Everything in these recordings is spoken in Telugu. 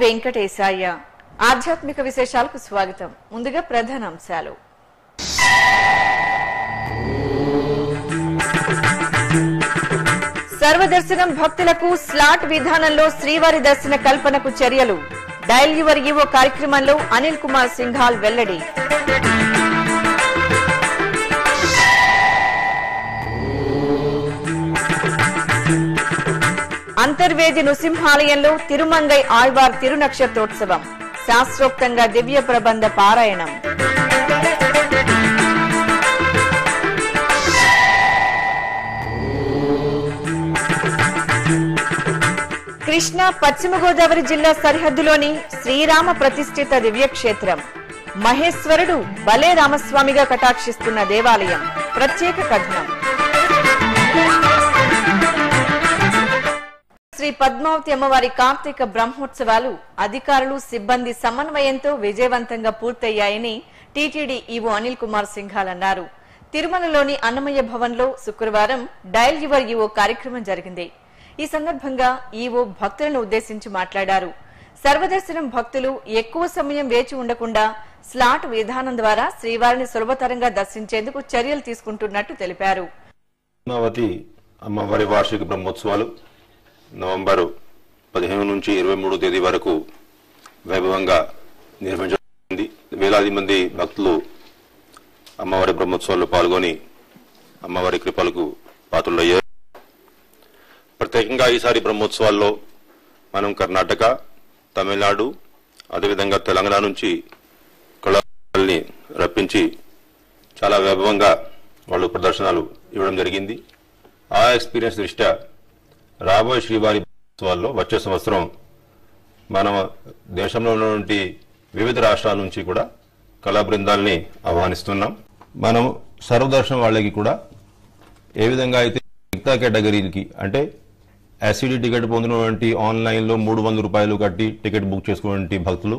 వెంకటేశాయ ఆధ్యాత్మిక విశేషాలకు స్వాగతం ముందుగా ప్రధాన అంశాలు సర్వదర్శనం భక్తులకు స్లాట్ విధానంలో శ్రీవారి దర్శన కల్పనకు చర్యలు డైల్ యువర్ ఈవో కార్యక్రమంలో అనిల్ కుమార్ సింఘాల్ వెల్లడి అంతర్వేది నృసింహాలయంలో తిరుమంగై ఆళ్వార్ తిరునక్షత్రోత్సవం శాస్త్రోక్తంగా దివ్య ప్రబంధ పారాయణం కృష్ణా పశ్చిమ గోదావరి జిల్లా సరిహద్దులోని శ్రీరామ ప్రతిష్ఠిత దివ్యక్షేత్రం మహేశ్వరుడు బలే రామస్వామిగా కటాక్షిస్తున్న దేవాలయం ప్రత్యేక కథనం శ్రీ పద్మావతి అమ్మవారి కార్తీక బ్రహ్మోత్సవాలు అధికారులు సిబ్బంది సమన్వయంతో విజయవంతంగా పూర్తయ్యాయని టీటీడీ ఈవో అనిల్ కుమార్ సింఘాల్ అన్నారు తిరుమలలోని అన్నమయ్య భవన్లో శుక్రవారం డయల్ యువర్ ఈవో కార్యక్రమం జరిగింది ఈ సందర్భంగా ఈవో భక్తులను ఉద్దేశించి మాట్లాడారు సర్వదర్శనం భక్తులు ఎక్కువ సమయం వేచి ఉండకుండా స్లాట్ విధానం ద్వారా శ్రీవారిని సులభతరంగా దర్శించేందుకు చర్యలు తీసుకుంటున్నట్టు తెలిపారు పద్మావతి అమ్మవారి వార్షిక బ్రహ్మోత్సవాలు నవంబర్ పదిహేను నుంచి ఇరవై మూడో తేదీ వరకు వైభవంగా నిర్వహించబడింది వేలాది మంది భక్తులు అమ్మవారి బ్రహ్మోత్సవాల్లో పాల్గొని అమ్మవారి కృపలకు పాత్రులయ్యారు ప్రత్యేకంగా ఈసారి బ్రహ్మోత్సవాల్లో మనం కర్ణాటక తమిళనాడు అదేవిధంగా తెలంగాణ నుంచి కళాకారుల్ని రప్పించి చాలా వైభవంగా వాళ్ళు ప్రదర్శనలు ఇవ్వడం జరిగింది ఆ ఎక్స్పీరియన్స్ దృష్ట్యా రాబోయే శ్రీవారి ఉత్సవాల్లో వచ్చే సంవత్సరం మన దేశంలో ఉన్నటువంటి వివిధ రాష్ట్రాల నుంచి కూడా కళా బృందాల్ని ఆహ్వానిస్తున్నాం మనం సర్వదర్శనం వాళ్ళకి కూడా ఏ విధంగా అయితే మిగతా కేటగిరీకి అంటే ఎస్సీడీ టికెట్ పొందినటువంటి ఆన్లైన్లో మూడు వందల రూపాయలు కట్టి టికెట్ బుక్ చేసుకున్నటువంటి భక్తులు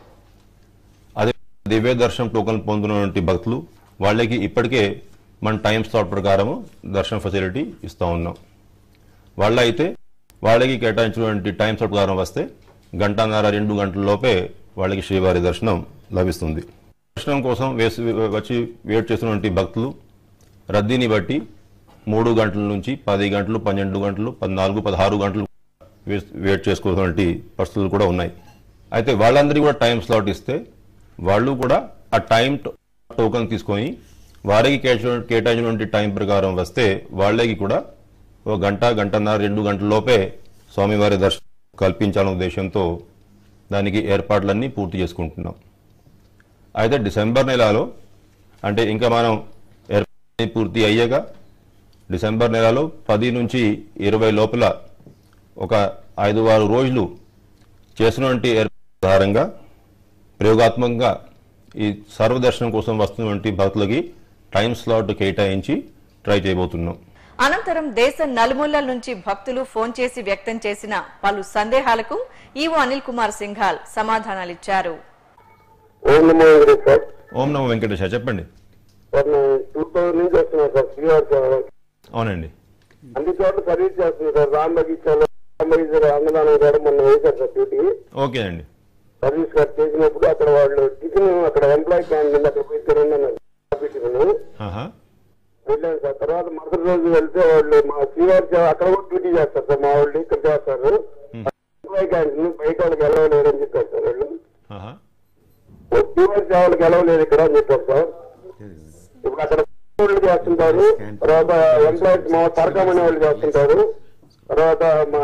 అదే దివ్య దర్శనం టోకన్ పొందినటువంటి భక్తులు వాళ్ళకి ఇప్పటికే మన టైం స్లాట్ ప్రకారం దర్శన ఫెసిలిటీ ఇస్తూ ఉన్నాం వాళ్ళ అయితే వాళ్ళకి కేటాయించినటువంటి టైం స్లాట్ ప్రకారం వస్తే గంటన్నర రెండు గంటల లోపే వాళ్ళకి శ్రీవారి దర్శనం లభిస్తుంది దర్శనం కోసం వేసి వచ్చి వెయిట్ చేస్తున్నటువంటి భక్తులు రద్దీని బట్టి మూడు గంటల నుంచి పది గంటలు పన్నెండు గంటలు పద్నాలుగు పదహారు గంటలు వే- వెయిట్ చేసుకోవాల్సినటువంటి పరిస్థితులు కూడా ఉన్నాయి అయితే వాళ్ళందరికీ కూడా టైం స్లాట్ ఇస్తే వాళ్ళు కూడా ఆ టైం టో- టోకెన్ తీసుకొని వారికి కేటాయించిన- కేటాయించినటువంటి టైం ప్రకారం వస్తే వాళ్ళకి కూడా ఒక గంట గంటన్నర రెండు గంటల లోపే స్వామివారి దర్శనం కల్పించాలనే ఉద్దేశంతో దానికి ఏర్పాట్లన్నీ పూర్తి చేసుకుంటున్నాం అయితే డిసెంబర్ నెలలో అంటే ఇంకా మనం ఏర్పాట్లు పూర్తి అయ్యాక డిసెంబర్ నెలలో పది నుంచి ఇరవై లోపల ఒక ఐదు ఆరు రోజులు చేసినటువంటి ఏర్పాటు ఆధారంగా ప్రయోగాత్మకంగా ఈ సర్వదర్శనం కోసం వస్తున్నటువంటి భక్తులకి టైం స్లాట్ కేటాయించి ట్రై చేయబోతున్నాం అనంతరం దేశ నలుమూలల నుంచి భక్తులు ఫోన్ చేసి వ్యక్తం చేసిన పలు సందేహాలకు ఈవో అనిల్ కుమార్ సింఘాల్ సమాధానాలిచ్చారు ఓం నమో వెంకటేష్ సార్ ఓం నమో వెంకటేశ చెప్పండి సార్ నేను టూ థౌసండ్ నుంచి వస్తున్నాను సార్ శ్రీవారి సేవ అవునండి అన్ని చోట్ల సర్వీస్ చేస్తున్నాను సార్ రామ్ బగీచాలో రామ్ బగీచా అన్నదానం కూడా మొన్న వేశారు సార్ డ్యూటీ ఓకే అండి సర్వీస్ గారు చేసినప్పుడు అక్కడ వాళ్ళు టిఫిన్ అక్కడ ఎంప్లాయీ క్యాంటీన్ అక్కడ పోయి తినండి అన్నారు టిఫిన్ ఆహా వెళ్ళాను సార్ తర్వాత మరుసటి రోజు వెళ్తే వాళ్ళు మా శ్రీవారి సేవ అక్కడ కూడా డ్యూటీ చేస్తారు సార్ మా వాళ్ళు ఇక్కడ చేస్తారు ఎంప్లాయీ క్యాంటీన్ బయట వాళ్ళకి వెళ్ళలేదు అని చెప్పారు సార్ వాళ్ళు ఆహా శ్రీవారి సేవలకు వెళ్ళలేదు ఇక్కడ అని చెప్పారు సార్ ఇప్పుడు అక్కడ వాళ్ళు చేస్తుంటారు తర్వాత ఎంప్లాయీస్ మా సరకమనే వాళ్ళు చేస్తుంటారు తర్వాత మా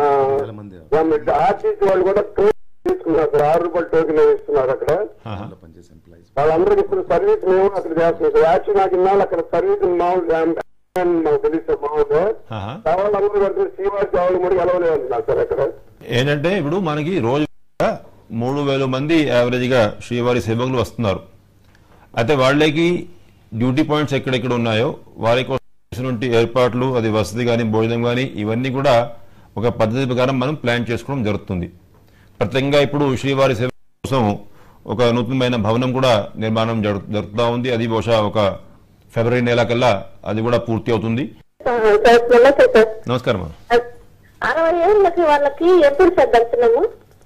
ఆర్టీసీ వాళ్ళు కూడా టోకెన్ తీసుకున్నారు సార్ ఆరు రూపాయలు టోకెన్ ఇస్తున్నారు అక్కడ ఆహా వాళ్ళందరికీ ఇప్పుడు సర్వీస్ మేము అక్కడ చేస్తున్నాం సార్ యాక్చువల్ నాకు ఇన్నాళ్ళు అక్కడ సర్వీస్ మామూలుగా నాకు తెలుసు సార్ మామూలుగా ఆహా వాళ్ళందరూ కడుతున్న శ్రీవారి సేవలు కూడా గెలవలేదు అంటున్నారు సార్ అక్కడ ఏంటంటే ఇప్పుడు మనకి రోజు మూడు వేల మంది యావరేజ్గా శ్రీవారి సేవకులు వస్తున్నారు అయితే వాళ్ళకి డ్యూటీ పాయింట్స్ ఎక్కడెక్కడ ఉన్నాయో వారి కోసం చేసినటువంటి ఏర్పాట్లు అది వసతి కానీ భోజనం కానీ ఇవన్నీ కూడా ఒక పద్ధతి ప్రకారం మనం ప్లాన్ చేసుకోవడం జరుగుతుంది ప్రత్యేకంగా ఇప్పుడు శ్రీవారి సేవ కోసం ఒక నూతనమైన భవనం కూడా నిర్మాణం జరు- జరుగుతూ ఉంది అది బహుశా ఒక ఫిబ్రవరి నెల కల్లా అది కూడా పూర్తి అవుతుంది సార్ నమస్తే సార్ నమస్కారం అమ్మా. అరవై ఏళ్ళకి వాళ్ళకి ఎప్పుడు సార్ దర్శనము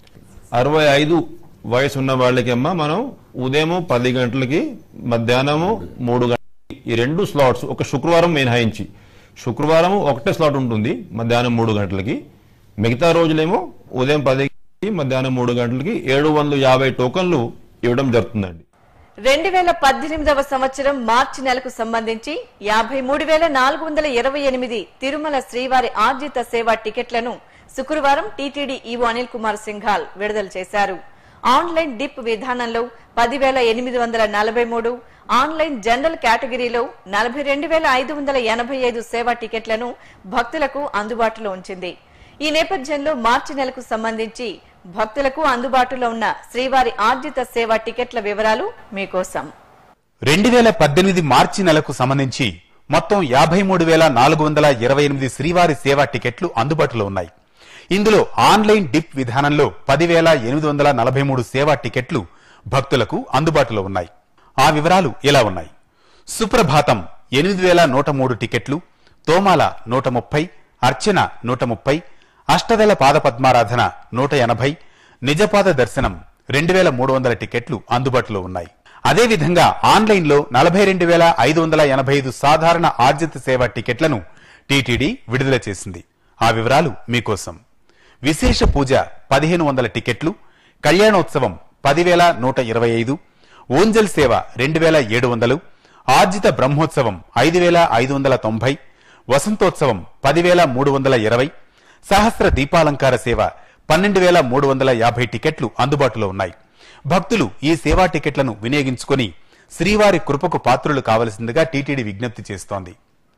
అరవై ఐదు వయసు ఉన్న వాళ్ళకేమ్మా మనం ఉదయం పది గంటలకి మధ్యాహ్నము మూడు గంటలకి ఈ రెండు స్లాట్స్ ఒక శుక్రవారం మినహాయించి శుక్రవారం ఒకటే స్లాట్ ఉంటుంది మధ్యాహ్నం మూడు గంటలకి మిగతా రోజులేమో ఉదయం పది గంటలకి మధ్యాహ్నం మూడు గంటలకి ఏడు వందల యాభై టోకన్లు ఇవ్వడం జరుగుతుందండి రెండు వేల పద్దెనిమిదవ సంవత్సరం మార్చి నెలకు సంబంధించి యాభై మూడు వేల నాలుగు వందల ఇరవై ఎనిమిది తిరుమల శ్రీవారి ఆర్జిత సేవా టికెట్లను శుక్రవారం టీటీడీ ఈవో అనిల్ కుమార్ సింఘాల్ విడుదల చేశారు ఆన్లైన్ డిప్ విధానంలో పదివేల ఎనిమిది వందల నలభై మూడు ఆన్లైన్ జనరల్ కేటగిరీలో నలభై రెండు వేల ఐదు వందల ఎనభై ఐదు సేవా టికెట్లను భక్తులకు అందుబాటులో ఉంచింది ఈ నేపథ్యంలో మార్చి నెలకు సంబంధించి భక్తులకు అందుబాటులో ఉన్న శ్రీవారి ఆర్జిత సేవా టికెట్ల వివరాలు మీకోసం రెండు వేల పద్దెనిమిది మార్చి నెలకు సంబంధించి మొత్తం యాభై మూడు వేల నాలుగు వందల ఇరవై ఎనిమిది శ్రీవారి సేవా టికెట్లు అందుబాటులో ఉన్నాయి ఇందులో ఆన్లైన్ డిప్ విధానంలో పదివేల ఎనిమిది వందల నలభై మూడు సేవా టికెట్లు భక్తులకు అందుబాటులో ఉన్నాయి ఆ వివరాలు ఇలా ఉన్నాయి సుప్రభాతం ఎనిమిది వేల నూట మూడు టికెట్లు తోమాల నూట ముప్పై అర్చన నూట ముప్పై అష్టదళ పాద పద్మారాధన నూట ఎనభై నిజపాద దర్శనం రెండు వేల మూడు వందల టికెట్లు అందుబాటులో ఉన్నాయి అదేవిధంగా ఆన్లైన్లో నలభై రెండు వేల ఐదు వందల ఎనభై ఐదు సాధారణ ఆర్జిత సేవ టికెట్లను టీటీడీ విడుదల చేసింది ఆ వివరాలు మీకోసం విశేష పూజ పదిహేను వందల టికెట్లు కళ్యాణోత్సవం పదివేల నూట ఇరవై ఐదు ఓంజల్ సేవ రెండు వేల ఏడు వందలు ఆర్జిత బ్రహ్మోత్సవం ఐదు వేల ఐదు వందల తొంభై వసంతోత్సవం పదివేల మూడు వందల ఇరవై సహస్ర దీపాలంకార సేవ పన్నెండు వేల మూడు వందల యాభై టికెట్లు అందుబాటులో ఉన్నాయి భక్తులు ఈ సేవా టికెట్లను వినియోగించుకొని శ్రీవారి కృపకు పాత్రులు కావలసిందిగా టీటీడీ విజ్ఞప్తి చేస్తోంది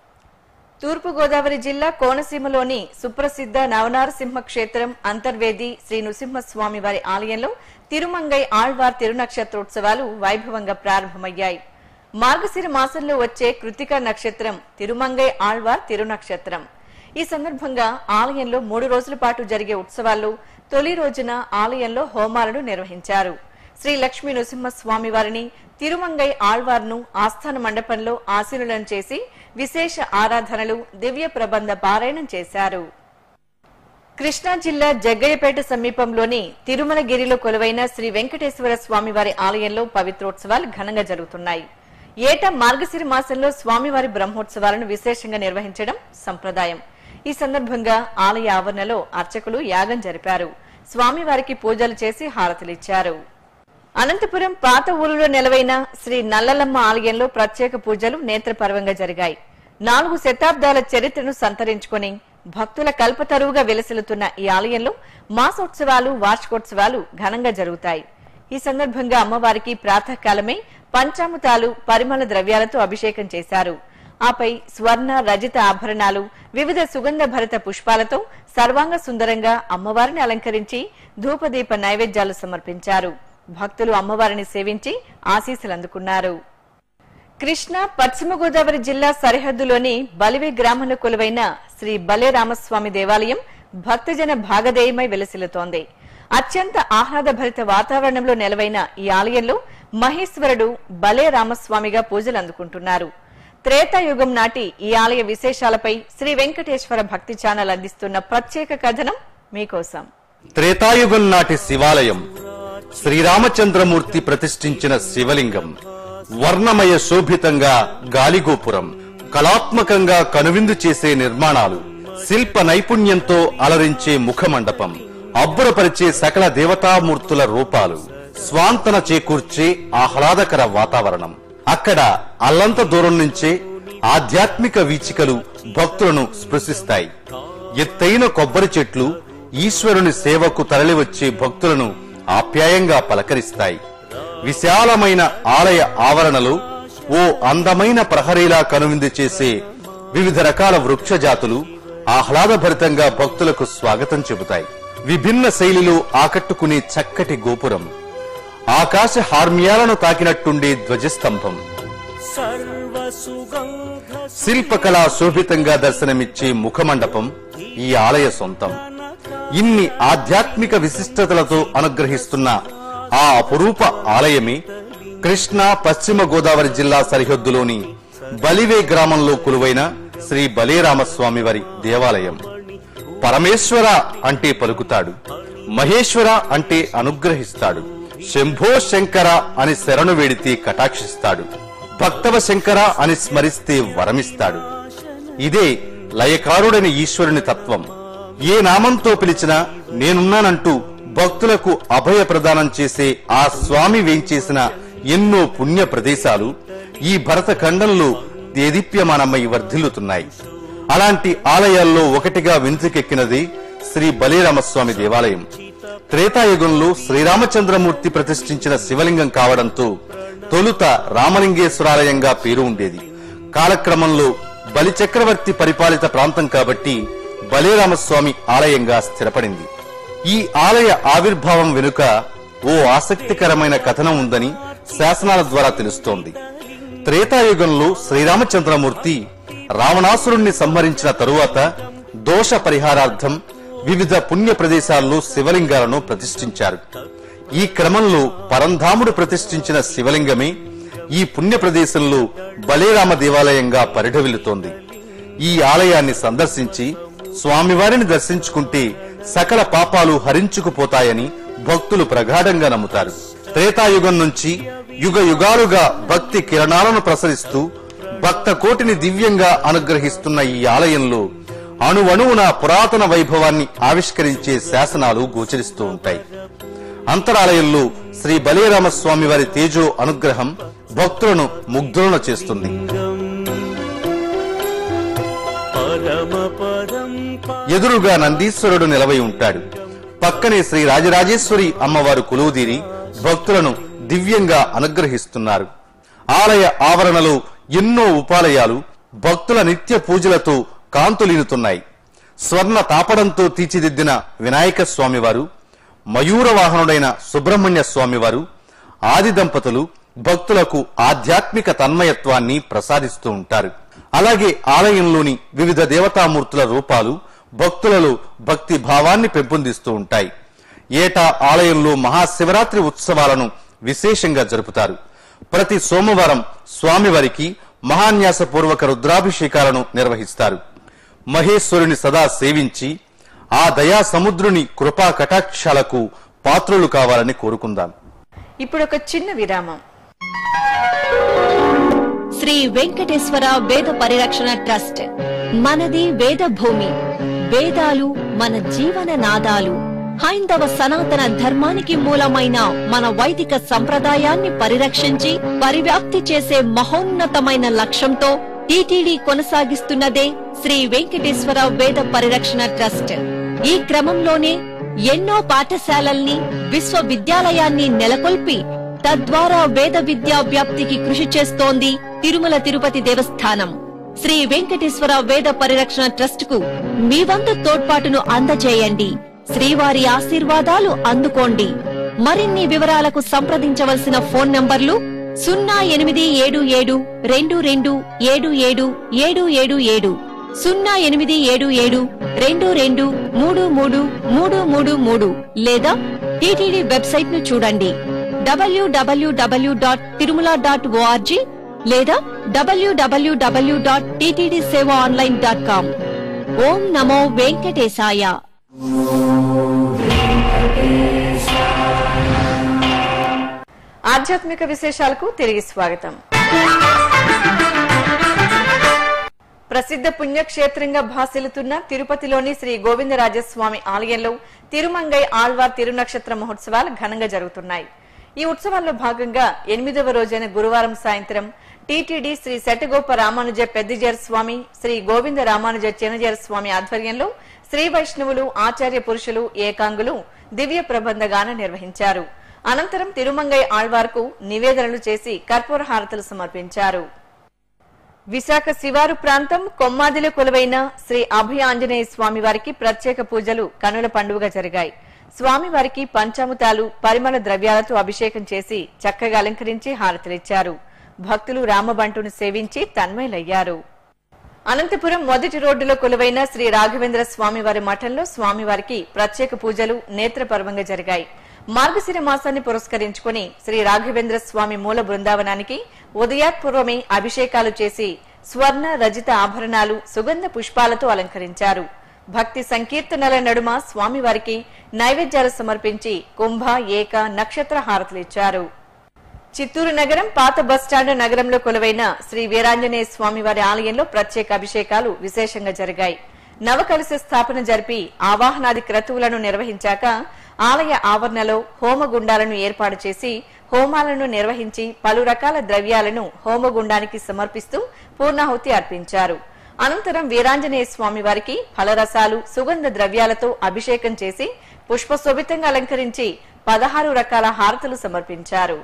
తూర్పుగోదావరి జిల్లా కోనసీమలోని సుప్రసిద్ధ నవనారసింహ క్షేత్రం అంతర్వేది శ్రీ నృసింహస్వామి వారి ఆలయంలో తిరుమంగై ఆళ్వార్ తిరునక్షత్రోత్సవాలు వైభవంగా ప్రారంభమయ్యాయి మార్గశిర మాసంలో వచ్చే కృతిక నక్షత్రం తిరుమంగై ఆళ్వార్ తిరునక్షత్రం ఈ సందర్భంగా ఆలయంలో మూడు రోజుల పాటు జరిగే ఉత్సవాల్లో తొలి రోజున ఆలయంలో హోమాలను నిర్వహించారు శ్రీ లక్ష్మీ నృసింహస్వామి వారిని తిరుమంగై ఆళ్వార్ను ఆస్థాన మండపంలో ఆశీనులను చేసి విశేష ఆరాధనలు దివ్య ప్రబంధ పారాయణం చేశారు కృష్ణా జిల్లా జగ్గయ్యపేట సమీపంలోని తిరుమలగిరిలో కొలువైన శ్రీ వెంకటేశ్వర స్వామి వారి ఆలయంలో పవిత్రోత్సవాలు ఘనంగా జరుగుతున్నాయి ఏటా మార్గశిర మాసంలో స్వామివారి బ్రహ్మోత్సవాలను విశేషంగా నిర్వహించడం సంప్రదాయం ఈ సందర్భంగా ఆలయ ఆవరణలో అర్చకులు యాగం జరిపారు స్వామివారికి పూజలు చేసి హారతులిచ్చారు అనంతపురం పాత ఊరులో నెలవైన శ్రీ నల్లలమ్మ ఆలయంలో ప్రత్యేక పూజలు నేత్రపర్వంగా జరిగాయి నాలుగు శతాబ్దాల చరిత్రను సంతరించుకొని భక్తుల కల్పతరువుగా వెలసిల్లుతున్న ఈ ఆలయంలో మాసోత్సవాలు వార్షికోత్సవాలు ఘనంగా జరుగుతాయి ఈ సందర్భంగా అమ్మవారికి ప్రాతకాలమే పంచామృతాలు పరిమళ ద్రవ్యాలతో అభిషేకం చేశారు ఆపై స్వర్ణ రజిత ఆభరణాలు వివిధ సుగంధ భరిత పుష్పాలతో సర్వాంగ సుందరంగా అమ్మవారిని అలంకరించి ధూపదీప నైవేద్యాలు సమర్పించారు భక్తులు అమ్మవారిని సేవించి ఆశీస్సులు అందుకున్నారు కృష్ణా పశ్చిమ గోదావరి జిల్లా సరిహద్దులోని బలివి గ్రామంలో కొలువైన శ్రీ బలే రామస్వామి దేవాలయం భక్తజన భాగధేయమై వెలసిల్లుతోంది అత్యంత ఆహ్లాదభరిత వాతావరణంలో నెలవైన ఈ ఆలయంలో మహేశ్వరుడు బలే రామస్వామిగా పూజలు అందుకుంటున్నారు త్రేతాయుగం నాటి ఈ ఆలయ విశేషాలపై శ్రీ వెంకటేశ్వర భక్తి ఛానల్ అందిస్తున్న ప్రత్యేక కథనం మీకోసం త్రేతాయుగం నాటి శివాలయం శ్రీరామచంద్రమూర్తి ప్రతిష్ఠించిన శివలింగం వర్ణమయ శోభితంగా గాలిగోపురం కళాత్మకంగా కనువిందు చేసే నిర్మాణాలు శిల్ప నైపుణ్యంతో అలరించే ముఖమండపం అబ్బురపరిచే సకల దేవతామూర్తుల రూపాలు స్వాంతన చేకూర్చే ఆహ్లాదకర వాతావరణం అక్కడ అల్లంత దూరం నుంచే ఆధ్యాత్మిక వీచికలు భక్తులను స్పృశిస్తాయి ఎత్తైన కొబ్బరి చెట్లు ఈశ్వరుని సేవకు తరలివచ్చే భక్తులను ఆప్యాయంగా పలకరిస్తాయి విశాలమైన ఆలయ ఆవరణలో ఓ అందమైన ప్రహరీలా కనువిందు చేసే వివిధ రకాల వృక్ష జాతులు ఆహ్లాదభరితంగా భక్తులకు స్వాగతం చెబుతాయి విభిన్న శైలిలో ఆకట్టుకునే చక్కటి గోపురం ఆకాశ హార్మ్యాలను తాకినట్టుండే ధ్వజస్తంభం శిల్పకళా శోభితంగా దర్శనమిచ్చే ముఖమండపం ఈ ఆలయ సొంతం ఇన్ని ఆధ్యాత్మిక విశిష్టతలతో అనుగ్రహిస్తున్న ఆ అపురూప ఆలయమే కృష్ణా పశ్చిమ గోదావరి జిల్లా సరిహద్దులోని బలివే గ్రామంలో కొలువైన శ్రీ బలేరామస్వామి వారి దేవాలయం పరమేశ్వర అంటే పలుకుతాడు మహేశ్వర అంటే అనుగ్రహిస్తాడు శంభో శంకర అని శరణు వేడితే కటాక్షిస్తాడు భక్తవ శంకర అని స్మరిస్తే వరమిస్తాడు ఇదే లయకారుడని ఈశ్వరుని తత్వం ఏ నామంతో పిలిచినా నేనున్నానంటూ భక్తులకు అభయ ప్రదానం చేసే ఆ స్వామి వేంచేసిన ఎన్నో పుణ్య ప్రదేశాలు ఈ భరత ఖండంలో దేదీప్యమానమై వర్ధిల్లుతున్నాయి అలాంటి ఆలయాల్లో ఒకటిగా వినుతికెక్కినది శ్రీ బలిరామస్వామి దేవాలయం త్రేతాయుగంలో శ్రీరామచంద్రమూర్తి ప్రతిష్ఠించిన శివలింగం కావడంతో తొలుత రామలింగేశ్వరాలయంగా పేరు ఉండేది కాలక్రమంలో బలి చక్రవర్తి పరిపాలిత ప్రాంతం కాబట్టి బలిరామస్వామి ఆలయంగా స్థిరపడింది ఈ ఆలయ ఆవిర్భావం వెనుక ఓ ఆసక్తికరమైన కథనం ఉందని శాసనాల ద్వారా తెలుస్తోంది త్రేతాయుగంలో శ్రీరామచంద్రమూర్తి రావణాసురుణ్ణి సంహరించిన తరువాత దోష పరిహారార్థం వివిధ పుణ్య ప్రదేశాల్లో శివలింగాలను ప్రతిష్ఠించారు ఈ క్రమంలో పరంధాముడు ప్రతిష్ఠించిన శివలింగమే ఈ పుణ్య ప్రదేశంలో బలేరామ దేవాలయంగా పరిఢవిల్లుతోంది ఈ ఆలయాన్ని సందర్శించి స్వామివారిని దర్శించుకుంటే సకల పాపాలు హరించుకుపోతాయని భక్తులు ప్రగాఢంగా నమ్ముతారు త్రేతాయుగం నుంచి యుగ యుగాలుగా భక్తి కిరణాలను ప్రసరిస్తూ భక్త కోటిని దివ్యంగా అనుగ్రహిస్తున్న ఈ ఆలయంలో అణువణువున పురాతన వైభవాన్ని ఆవిష్కరించే శాసనాలు గోచరిస్తూ ఉంటాయి అంతరాలయంలో శ్రీ బలిరామస్వామి వారి తేజో అనుగ్రహం భక్తులను ముగ్ధులను చేస్తుంది ఎదురుగా నందీశ్వరుడు నిలవై ఉంటాడు పక్కనే శ్రీ రాజరాజేశ్వరి అమ్మవారు కొలువుదీరి భక్తులను దివ్యంగా అనుగ్రహిస్తున్నారు ఆలయ ఆవరణలో ఎన్నో ఉపాలయాలు భక్తుల నిత్య పూజలతో కాంతులీనుతున్నాయి స్వర్ణ తాపడంతో తీర్చిదిద్దిన వినాయక స్వామివారు మయూర వాహనుడైన సుబ్రహ్మణ్య స్వామివారు ఆది దంపతులు భక్తులకు ఆధ్యాత్మిక తన్మయత్వాన్ని ప్రసాదిస్తూ ఉంటారు అలాగే ఆలయంలోని వివిధ దేవతామూర్తుల రూపాలు భక్తులలో భక్తి భావాన్ని పెంపొందిస్తూ ఉంటాయి ఏటా ఆలయంలో మహాశివరాత్రి ఉత్సవాలను విశేషంగా జరుపుతారు ప్రతి సోమవారం స్వామివారికి మహాన్యాసపూర్వక రుద్రాభిషేకాలను నిర్వహిస్తారు మహేశ్వరుని సదా సేవించి ఆ దయా సముద్రుని కృపా కటాక్షాలకు పాత్రులు కావాలని కోరుకుందాం ఇప్పుడు ఒక చిన్న విరామం శ్రీ వెంకటేశ్వర వేద పరిరక్షణ ట్రస్ట్ మనది వేద భూమి వేదాలు మన జీవన నాదాలు హైందవ సనాతన ధర్మానికి మూలమైన మన వైదిక సంప్రదాయాన్ని పరిరక్షించి పరివ్యాప్తి చేసే మహోన్నతమైన లక్ష్యంతో టీటీడీ కొనసాగిస్తున్నదే శ్రీ వెంకటేశ్వర వేద పరిరక్షణ ట్రస్ట్ ఈ క్రమంలోనే ఎన్నో పాఠశాలల్ని విశ్వవిద్యాలయాన్ని నెలకొల్పి తద్వారా వేద విద్యా వ్యాప్తికి కృషి చేస్తోంది తిరుమల తిరుపతి దేవస్థానం శ్రీ వెంకటేశ్వర వేద పరిరక్షణ ట్రస్ట్ కు మీ వంతు తోడ్పాటును అందజేయండి శ్రీవారి ఆశీర్వాదాలు అందుకోండి మరిన్ని వివరాలకు సంప్రదించవలసిన ఫోన్ నంబర్లు సున్నా ఎనిమిది ఏడు ఏడు రెండు రెండు ఏడు ఏడు ఏడు ఏడు ఏడు సున్నా ఎనిమిది ఏడు ఏడు రెండు రెండు మూడు మూడు మూడు మూడు మూడు లేదా టీటీడీ వెబ్సైట్ ను చూడండి డబ్ల్యూడబ్ల్యూడబ్ల్యూ డాట్ తిరుమల డాట్ ఓఆర్జీ లేదా డబ్ల్యూడబ్ల్యూడబ్ల్యూ dot TTD seva online dot com ఓం నమో వెంకటేశాయ ఆధ్యాత్మిక విశేషాలకు తిరిగి స్వాగతం ప్రసిద్ధ పుణ్యక్షేత్రంగా భాసిల్లుతున్న తిరుపతిలోని శ్రీ గోవిందరాజస్వామి ఆలయంలో తిరుమంగై ఆళ్వార్ తిరునక్షత్ర మహోత్సవాలు ఘనంగా జరుగుతున్నాయి ఈ ఉత్సవాల్లో భాగంగా ఎనిమిదవ రోజైన గురువారం సాయంత్రం టీటీడీ శ్రీ శటగోప రామానుజ పెద్దిజర్ స్వామి శ్రీ గోవింద రామానుజ చినజర స్వామి ఆధ్వర్యంలో శ్రీ వైష్ణవులు ఆచార్య పురుషులు ఏకాంగులు దివ్య ప్రబంధగాన నిర్వహించారు అనంతరం తిరుమంగై ఆళ్వార్కు నివేదనలు చేసి కర్పూర హారతులు సమర్పించారు విశాఖ శివారు ప్రాంతం కొమ్మాదిలో కొలువైన శ్రీ అభయ ఆంజనేయ స్వామి వారికి ప్రత్యేక పూజలు కనుల పండుగ జరిగాయి స్వామివారికి పంచాముతాలు పరిమళ ద్రవ్యాలతో అభిషేకం చేసి చక్కగా అలంకరించి హారతులిచ్చారు భక్తులు రామబంటును సేవించి తన్మయులయ్యారు అనంతపురం మొదటి రోడ్డులో కొలువైన శ్రీ రాఘవేంద్ర స్వామివారి మఠంలో స్వామివారికి ప్రత్యేక పూజలు నేత్రపర్వంగా జరిగాయి మార్గశిర మాసాన్ని పురస్కరించుకుని శ్రీ రాఘవేంద్ర స్వామి మూల బృందావనానికి ఉదయాత్పూర్వమే అభిషేకాలు చేసి స్వర్ణ రజిత ఆభరణాలు సుగంధ పుష్పాలతో అలంకరించారు భక్తి సంకీర్తనల నడుమ స్వామివారికి నైవేద్యాలు సమర్పించి కుంభ ఏక నక్షత్ర హారతులిచ్చారు చిత్తూరు నగరం పాత బస్టాండ్ నగరంలో కొలువైన శ్రీ వీరాంజనేయ స్వామివారి ఆలయంలో ప్రత్యేక అభిషేకాలు విశేషంగా జరిగాయి నవకలశ స్థాపన జరిపి ఆవాహనాది క్రతువులను నిర్వహించాక ఆలయ ఆవరణలో హోమగుండాలను ఏర్పాటు చేసి హోమాలను నిర్వహించి పలు రకాల ద్రవ్యాలను హోమగుండానికి సమర్పిస్తూ పూర్ణాహుతి అర్పించారు అనంతరం వీరాంజనేయ స్వామి వారికి ఫలరసాలు సుగంధ ద్రవ్యాలతో అభిషేకం చేసి పుష్పశోభితంగా అలంకరించి పదహారు రకాల హారతులు సమర్పించారు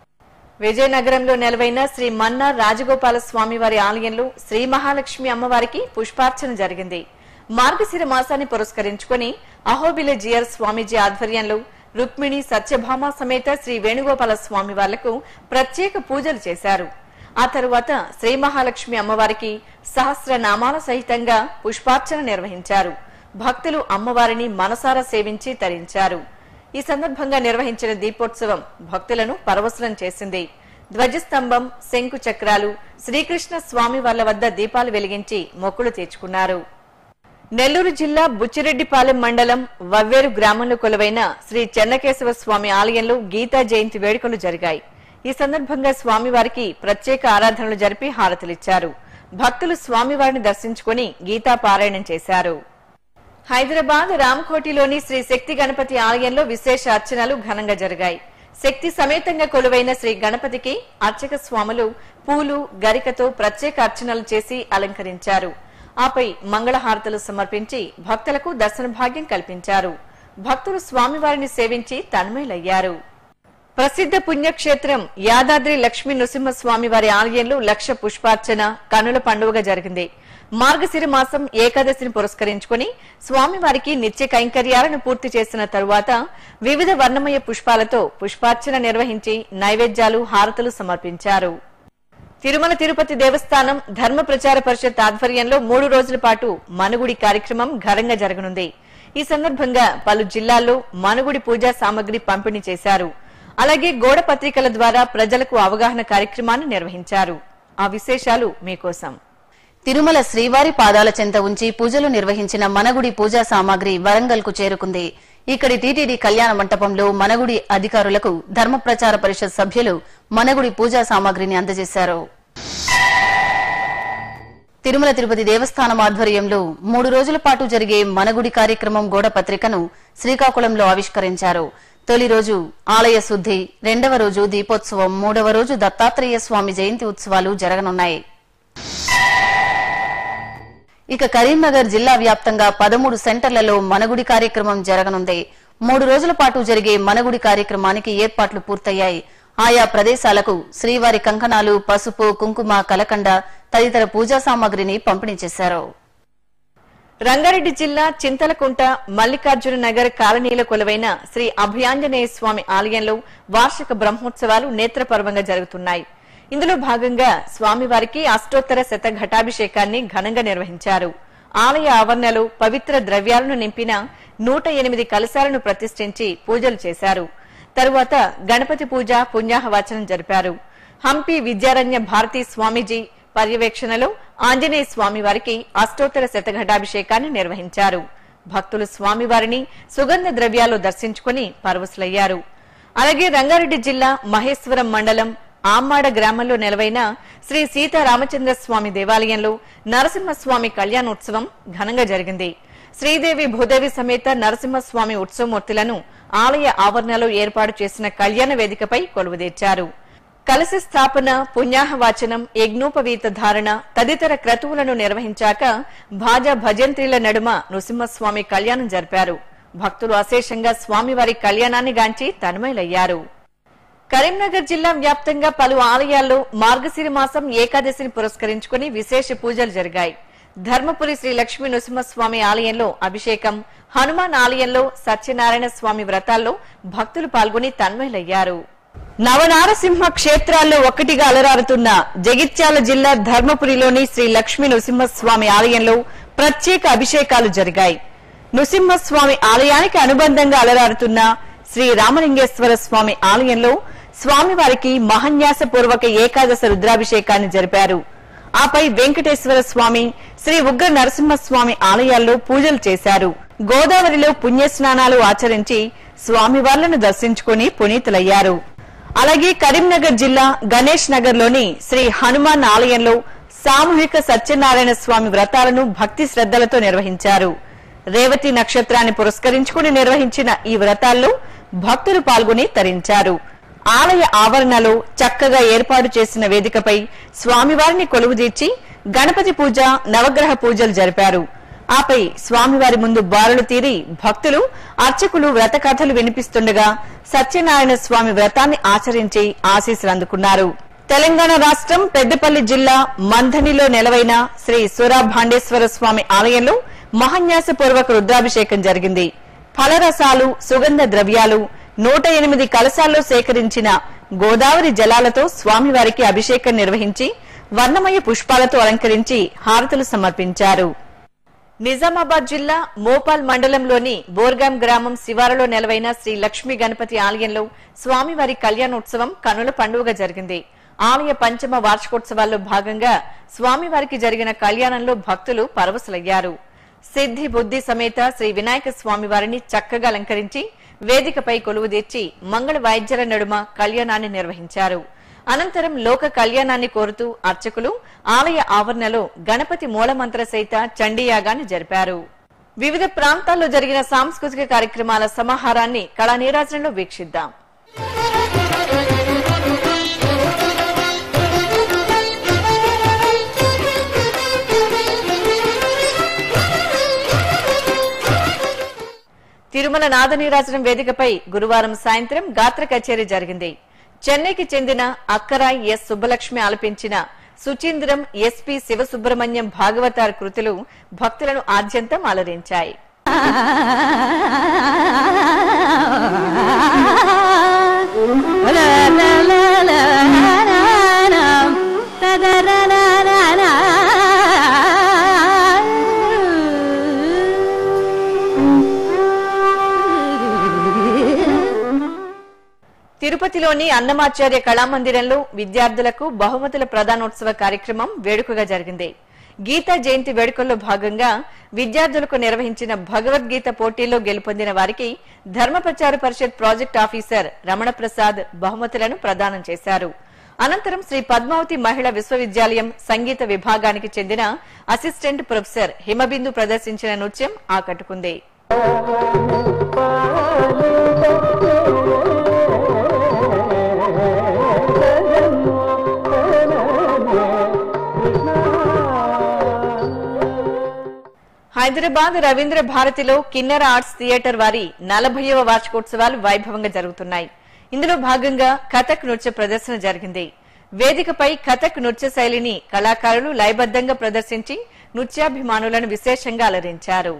విజయనగరంలో నెలవైన శ్రీ మన్నార్ రాజగోపాల స్వామి వారి ఆలయంలో శ్రీ మహాలక్ష్మి అమ్మవారికి పుష్పార్చన జరిగింది మార్గశిర మాసాన్ని పురస్కరించుకుని అహోబిల జియర్ స్వామీజీ ఆధ్వర్యంలో రుక్మిణి సత్యభామ సమేత శ్రీ వేణుగోపాల స్వామి వార్లకు ప్రత్యేక పూజలు చేశారు ఆ తరువాత శ్రీ మహాలక్ష్మి అమ్మవారికి సహస్ర నామాల సహితంగా పుష్పార్చన నిర్వహించారు భక్తులు అమ్మవారిని మనసారా సేవించి తరించారు ఈ సందర్భంగా నిర్వహించిన దీపోత్సవం భక్తులను పరవశనం చేసింది ధ్వజస్తంభం శంకు చక్రాలు శ్రీకృష్ణ స్వామి వార్ల వద్ద దీపాలు వెలిగించి మొక్కులు తీర్చుకున్నారు నెల్లూరు జిల్లా బుచ్చిరెడ్డిపాలెం మండలం వవ్వేరు గ్రామంలో కొలువైన శ్రీ చెన్నకేశవ స్వామి ఆలయంలో గీతా జయంతి వేడుకలు జరిగాయి ఈ సందర్భంగా స్వామివారికి ప్రత్యేక ఆరాధనలు జరిపి హారతులిచ్చారు భక్తులు స్వామివారిని దర్శించుకుని గీతా పారాయణం చేశారు హైదరాబాద్ రామకోటిలోని శ్రీ శక్తి గణపతి ఆలయంలో విశేష అర్చనలు ఘనంగా జరిగాయి శక్తి సమేతంగా కొలువైన శ్రీ గణపతికి అర్చక స్వాములు పూలు గరికతో ప్రత్యేక అర్చనలు చేసి అలంకరించారు ఆపై మంగళహారతులు సమర్పించి భక్తులకు దర్శన భాగ్యం కల్పించారు భక్తులు స్వామివారిని సేవించి తన్మయులయ్యారు ప్రసిద్ధ పుణ్యక్షేత్రం యాదాద్రి లక్ష్మీ నృసింహస్వామి వారి ఆలయంలో లక్ష పుష్పార్చన కనుల పండుగగా జరిగింది మార్గశిర మాసం ఏకాదశిని పురస్కరించుకుని స్వామివారికి నిత్య కైంకర్యాలను పూర్తి చేసిన తరువాత వివిధ వర్ణమయ పుష్పాలతో పుష్పార్చన నిర్వహించి నైవేద్యాలు హారతులు సమర్పించారు తిరుమల తిరుపతి దేవస్థానం ధర్మ ప్రచార పరిషత్ ఆధ్వర్యంలో మూడు రోజుల పాటు మనుగుడి కార్యక్రమం ఘనంగా జరగనుంది ఈ సందర్భంగా పలు జిల్లాల్లో మనుగుడి పూజా సామగ్రి పంపిణీ చేశారు అలాగే గోడ పత్రికల ద్వారా ప్రజలకు అవగాహన కార్యక్రమాన్ని నిర్వహించారు ఆ విశేషాలు మీకోసం తిరుమల శ్రీవారి పాదాల చెంత ఉంచి పూజలు నిర్వహించిన మనగుడి పూజా సామాగ్రి వరంగల్ కు చేరుకుంది ఇక్కడి టీటీడీ కళ్యాణ మంటపంలో మనగుడి అధికారులకు ధర్మ ప్రచార పరిషత్ సభ్యులు మనగుడి పూజా సామాగ్రిని అందజేశారు తిరుమల తిరుపతి దేవస్థానం ఆధ్వర్యంలో మూడు రోజుల పాటు జరిగే మనగుడి కార్యక్రమం గోడ పత్రికను శ్రీకాకుళంలో ఆవిష్కరించారు తొలి రోజు ఆలయ శుద్ది రెండవ రోజు దీపోత్సవం మూడవ రోజు దత్తాత్రేయ స్వామి జయంతి ఉత్సవాలు జరగనున్నాయి ఇక కరీంనగర్ జిల్లా వ్యాప్తంగా పదమూడు సెంటర్లలో మనగుడి కార్యక్రమం జరగనుంది మూడు రోజుల పాటు జరిగే మనగుడి కార్యక్రమానికి ఏర్పాట్లు పూర్తయ్యాయి ఆయా ప్రదేశాలకు శ్రీవారి కంకణాలు పసుపు కుంకుమ కలకండ తదితర పూజా సామాగ్రిని పంపిణీ చేశారు రంగారెడ్డి జిల్లా చింతలకుంట మల్లికార్జున నగర్ కాలనీలో కొలువైన శ్రీ అభయాంజనేయ స్వామి ఆలయంలో వార్షిక బ్రహ్మోత్సవాలు నేత్రపర్వంగా జరుగుతున్నాయి ఇందులో భాగంగా స్వామివారికి అష్టోత్తర శత ఘటాభిషేకాన్ని ఘనంగా నిర్వహించారు ఆలయ ఆవరణలో పవిత్ర ద్రవ్యాలను నింపిన నూట ఎనిమిది కలశాలను ప్రతిష్ఠించి పూజలు చేశారు తరువాత గణపతి పూజ పుణ్యాహవచనం జరిపారు హంపి విద్యారణ్య భారతీ స్వామీజీ పర్యవేక్షణలో ఆంజనేయ స్వామివారికి అష్టోత్తర శతఘటాభిషేకాన్ని నిర్వహించారు భక్తులు స్వామివారిని సుగంధ ద్రవ్యాలు దర్శించుకుని పరవశులయ్యారు అలాగే రంగారెడ్డి జిల్లా మహేశ్వరం మండలం ఆమ్మాడ గ్రామంలో నెలవైన శ్రీ సీతారామచంద్ర స్వామి దేవాలయంలో నరసింహస్వామి కళ్యాణోత్సవం ఘనంగా జరిగింది శ్రీదేవి భూదేవి సమేత నరసింహస్వామి ఉత్సవమూర్తులను ఆలయ ఆవరణలో ఏర్పాటు చేసిన కళ్యాణ వేదికపై కొలువుదీర్చారు కలశ స్థాపన పుణ్యాహవాచనం యజ్ఞోపవీత ధారణ తదితర క్రతువులను నిర్వహించాక భాజా భజంత్రీల నడుమ నృసింహస్వామి కళ్యాణం జరిపారు భక్తులు అశేషంగా స్వామివారి కళ్యాణాన్ని గాంచి తన్మయులయ్యారు కరీంనగర్ జిల్లా వ్యాప్తంగా పలు ఆలయాల్లో మార్గశిరి మాసం ఏకాదశిని పురస్కరించుకుని విశేష పూజలు జరిగాయి ధర్మపురి శ్రీ లక్ష్మీ నృసింహస్వామి ఆలయంలో అభిషేకం హనుమాన్ ఆలయంలో సత్యనారాయణ స్వామి వ్రతాల్లో భక్తులు పాల్గొని తన్మయులయ్యారు నవనారసింహ క్షేత్రాల్లో ఒకటిగా అలరారుతున్న జగిత్యాల జిల్లా ధర్మపురిలోని శ్రీ లక్ష్మీ నృసింహస్వామి ఆలయంలో ప్రత్యేక అభిషేకాలు జరిగాయి నృసింహస్వామి ఆలయానికి అనుబంధంగా అలరారుతున్న శ్రీ రామలింగేశ్వర స్వామి ఆలయంలో స్వామివారికి మహన్యాసపూర్వక ఏకాదశ రుద్రాభిషేకాన్ని జరిపారు ఆపై వెంకటేశ్వర స్వామి శ్రీ ఉగ్ర నరసింహస్వామి ఆలయాల్లో పూజలు చేశారు గోదావరిలో పుణ్యస్నానాలు ఆచరించి స్వామివార్లను దర్శించుకుని పునీతులయ్యారు అలాగే కరీంనగర్ జిల్లా గణేష్ నగర్ లోని శ్రీ హనుమాన్ ఆలయంలో సామూహిక సత్యనారాయణ స్వామి వ్రతాలను భక్తి శ్రద్దలతో నిర్వహించారు రేవతి నక్షత్రాన్ని పురస్కరించుకుని నిర్వహించిన ఈ వ్రతాల్లో భక్తులు పాల్గొని తరించారు ఆలయ ఆవరణలో చక్కగా ఏర్పాటు చేసిన వేదికపై స్వామివారిని కొలువుదీర్చి గణపతి పూజ నవగ్రహ పూజలు జరిపారు ఆపై స్వామివారి ముందు బారులు తీరి భక్తులు అర్చకులు వ్రత కథలు వినిపిస్తుండగా సత్యనారాయణ స్వామి వ్రతాన్ని ఆచరించి ఆశీస్సులు అందుకున్నారు తెలంగాణ రాష్ట్రం పెద్దపల్లి జిల్లా మంథనిలో నెలవైన శ్రీ సురాభాండేశ్వర స్వామి ఆలయంలో మహాన్యాసపూర్వక రుద్రాభిషేకం జరిగింది ఫలరసాలు సుగంధ ద్రవ్యాలు నూట ఎనిమిది కలశాల్లో సేకరించిన గోదావరి జలాలతో స్వామివారికి అభిషేకం నిర్వహించి వర్ణమయ పుష్పాలతో అలంకరించి హారతులు సమర్పించారు నిజామాబాద్ జిల్లా మోపాల్ మండలంలోని బోర్గాం గ్రామం శివారులో నెలవైన శ్రీ లక్ష్మీ గణపతి ఆలయంలో స్వామివారి కళ్యాణోత్సవం కనుల పండుగ జరిగింది ఆలయ పంచమ వార్షికోత్సవాల్లో భాగంగా స్వామివారికి జరిగిన కళ్యాణంలో భక్తులు పరవశులయ్యారు సిద్ధి బుద్ధి సమేత శ్రీ వినాయక స్వామివారిని చక్కగా అలంకరించి వేదికపై కొలువుదీర్చి మంగళ వాయిద్యాల నడుమ కళ్యాణాన్ని నిర్వహించారు అనంతరం లోక కళ్యాణాన్ని కోరుతూ అర్చకులు ఆలయ ఆవరణలో గణపతి మూలమంత్ర సహిత చండీయాగాన్ని జరిపారు వివిధ ప్రాంతాల్లో జరిగిన సాంస్కృతిక కార్యక్రమాల సమాహారాన్ని కళా నీరాజనంలో వీక్షిద్దాం తిరుమల నాదనీరాజనం వేదికపై గురువారం సాయంత్రం గాత్ర కచేరీ జరిగింది చెన్నైకి చెందిన అక్కరాయ్ ఎస్ సుబ్బలక్ష్మి ఆలపించిన సుచీంద్రం ఎస్పి శివసుబ్రహ్మణ్యం భాగవతార్ కృతులు భక్తులను ఆద్యంతం అలరించాయి తిరుపతిలోని అన్నమాచార్య కళామందిరంలో విద్యార్థులకు బహుమతుల ప్రదానోత్సవ కార్యక్రమం వేడుకగా జరిగింది గీతా జయంతి వేడుకల్లో భాగంగా విద్యార్థులకు నిర్వహించిన భగవద్గీత పోటీల్లో గెలుపొందిన వారికి ధర్మ ప్రచార పరిషత్ ప్రాజెక్ట్ ఆఫీసర్ రమణ ప్రసాద్ బహుమతులను ప్రదానం చేశారు అనంతరం శ్రీ పద్మావతి మహిళా విశ్వవిద్యాలయం సంగీత విభాగానికి చెందిన అసిస్టెంట్ ప్రొఫెసర్ హిమబిందు ప్రదర్శించిన నృత్యం ఆకట్టుకుంది హైదరాబాద్ రవీంద్ర భారతిలో కిన్నెర ఆర్ట్స్ థియేటర్ వారి నలభైవ వార్షికోత్సవాలు వైభవంగా జరుగుతున్నాయి ఇందులో భాగంగా కథక్ నృత్య ప్రదర్శన జరిగింది వేదికపై కథక్ నృత్య శైలిని కళాకారులు లయబద్దంగా ప్రదర్శించి నృత్యాభిమానులను విశేషంగా అలరించారు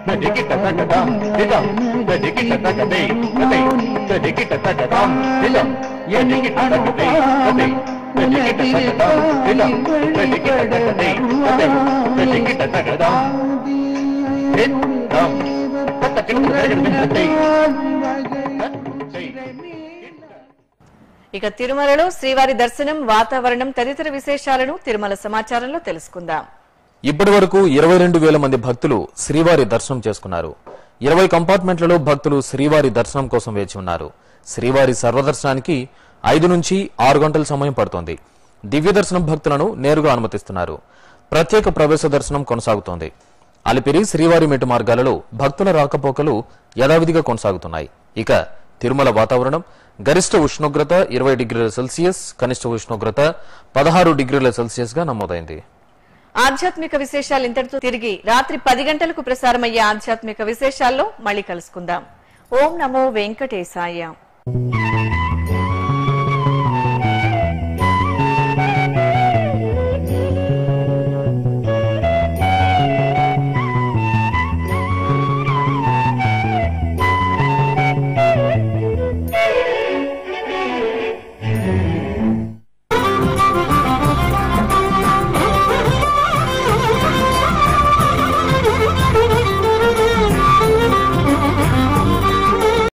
ఇక తిరుమలలో శ్రీవారి దర్శనం వాతావరణం తదితర విశేషాలను తిరుమల సమాచారంలో తెలుసుకుందాం ఇప్పటి వరకు ఇరవై రెండు వేల మంది భక్తులు శ్రీవారి దర్శనం చేసుకున్నారు ఇరవై కంపార్ట్మెంట్లలో భక్తులు శ్రీవారి దర్శనం కోసం వేచి ఉన్నారు శ్రీవారి సర్వదర్శనానికి ఐదు నుంచి ఆరు గంటల సమయం పడుతోంది దివ్య దర్శనం భక్తులను నేరుగా అనుమతిస్తున్నారు ప్రత్యేక ప్రవేశ దర్శనం కొనసాగుతోంది అలిపిరి శ్రీవారి మెట్టు మార్గాలలో భక్తుల రాకపోకలు యథావిధిగా కొనసాగుతున్నాయి ఇక తిరుమల వాతావరణం గరిష్ట ఉష్ణోగ్రత ఇరవై డిగ్రీల సెల్సియస్ కనిష్ట ఉష్ణోగ్రత పదహారు డిగ్రీల సెల్సియస్ గా నమోదైంది ఆధ్యాత్మిక విశేషాలు ఇంతటితో తిరిగి రాత్రి పది గంటలకు ప్రసారమయ్యే ఆధ్యాత్మిక విశేషాల్లో మళ్ళీ కలుసుకుందాం ఓం నమో వెంకటేశాయ